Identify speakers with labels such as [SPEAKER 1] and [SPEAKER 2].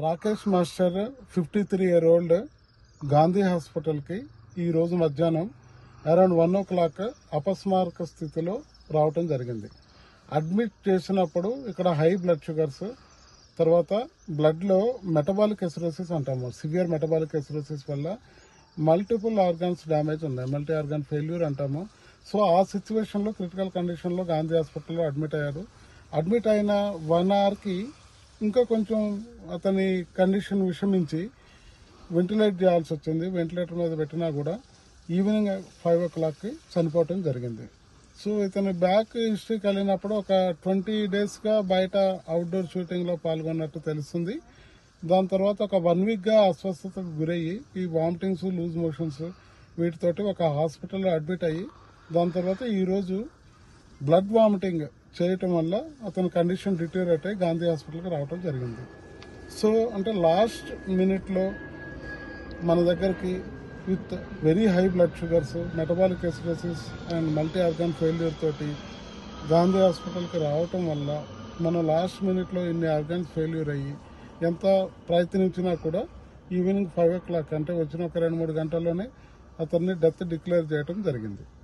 [SPEAKER 1] Rakesh master fifty three year old Gandhi హాస్పిటల్కి ఈ రోజు మధ్యాహ్నం అరౌండ్ వన్ ఓ క్లాక్ అపస్మారక స్థితిలో రావటం జరిగింది అడ్మిట్ చేసినప్పుడు ఇక్కడ హై బ్లడ్ షుగర్స్ తర్వాత బ్లడ్లో మెటబాలిక్ ఎసిరోసిస్ అంటాము సివియర్ మెటబాలిక్ ఎసిరోసిస్ వల్ల మల్టిపుల్ ఆర్గాన్స్ డ్యామేజ్ ఉన్నాయి మల్టీ ఆర్గాన్ ఫెయిల్యూర్ అంటాము సో ఆ సిచ్యువేషన్లో క్రిటికల్ కండిషన్లో గాంధీ హాస్పిటల్లో అడ్మిట్ అయ్యారు అడ్మిట్ అయిన వన్ అవర్కి ఇంకా కొంచెం అతని కండిషన్ విషమించి వెంటిలేట్ చేయాల్సి వచ్చింది వెంటిలేటర్ మీద పెట్టినా కూడా ఈవినింగ్ ఫైవ్ ఓ క్లాక్కి చనిపోవటం జరిగింది సో ఇతని బ్యాక్ హిస్టరీ కలిగినప్పుడు ఒక ట్వంటీ డేస్గా బయట అవుట్డోర్ షూటింగ్లో పాల్గొన్నట్టు తెలుస్తుంది దాని తర్వాత ఒక వన్ వీక్గా అస్వస్థతకు గురయ్యి ఈ వామిటింగ్స్ లూజ్ మోషన్స్ వీటితోటి ఒక హాస్పిటల్లో అడ్మిట్ అయ్యి దాని తర్వాత ఈరోజు బ్లడ్ వామిటింగ్ చేయటం వల్ల అతని కండిషన్ డిటోరేట్ అయ్యి గాంధీ హాస్పిటల్కి రావడం జరిగింది సో అంటే లాస్ట్ మినిట్లో మన దగ్గరికి with very high blood sugars metabolic acidosis and multi organ failure తోటి గాంధీ హాస్పిటల్కి రావటం వల్ల మన లాస్ట్ మినిట్లో ఇన్ని ఆర్గాన్స్ ఫెయిల్యూర్ అయ్యి ఎంత ప్రయత్నించినా కూడా ఈవినింగ్ ఫైవ్ ఓ క్లాక్ అంటే వచ్చిన ఒక రెండు మూడు గంటల్లోనే అతన్ని డెత్ డిక్లేర్ చేయడం జరిగింది